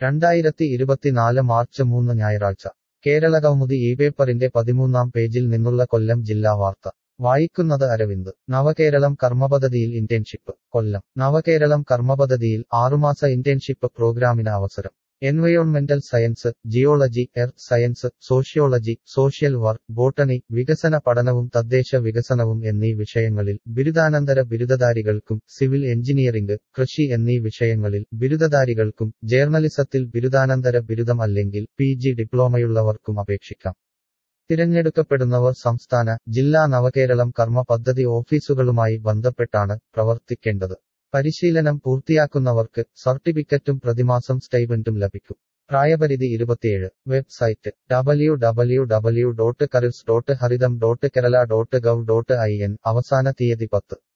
രണ്ടായിരത്തി ഇരുപത്തിനാല് മാർച്ച് മൂന്ന് ഞായറാഴ്ച കേരള കൗമുദി ഈ പേപ്പറിന്റെ പതിമൂന്നാം പേജിൽ നിന്നുള്ള കൊല്ലം ജില്ലാ വാർത്ത വായിക്കുന്നത് അരവിന്ദ് നവകേരളം കർമ്മപദ്ധതിയിൽ ഇന്റേൺഷിപ്പ് കൊല്ലം നവകേരളം കർമ്മപദ്ധതിയിൽ ആറുമാസ ഇന്റേൺഷിപ്പ് പ്രോഗ്രാമിന് അവസരം എൻവയോൺമെന്റൽ science geology earth science sociology social work botany വികസന പഠനവും തദ്ദേശ വികസനവും എന്നീ വിഷയങ്ങളിൽ ബിരുദാനന്തര ബിരുദധാരികൾക്കും സിവിൽ എഞ്ചിനീയറിംഗ് കൃഷി എന്നീ വിഷയങ്ങളിൽ ബിരുദധാരികൾക്കും ജേർണലിസത്തിൽ ബിരുദാനന്തര ബിരുദം അല്ലെങ്കിൽ പി ജി ഡിപ്ലോമയുള്ളവർക്കും അപേക്ഷിക്കാം തിരഞ്ഞെടുക്കപ്പെടുന്നവർ സംസ്ഥാന ജില്ലാ നവകേരളം കർമ്മ പദ്ധതി ഓഫീസുകളുമായി ബന്ധപ്പെട്ടാണ് പ്രവർത്തിക്കേണ്ടത് പരിശീലനം പൂർത്തിയാക്കുന്നവർക്ക് സർട്ടിഫിക്കറ്റും പ്രതിമാസം സ്റ്റൈബൻറ്റും ലഭിക്കും പ്രായപരിധി ഇരുപത്തിയേഴ് website W W W dot careers dot Haritham dot Kerala dot gov dot I N അവസാന തീയതി പത്ത്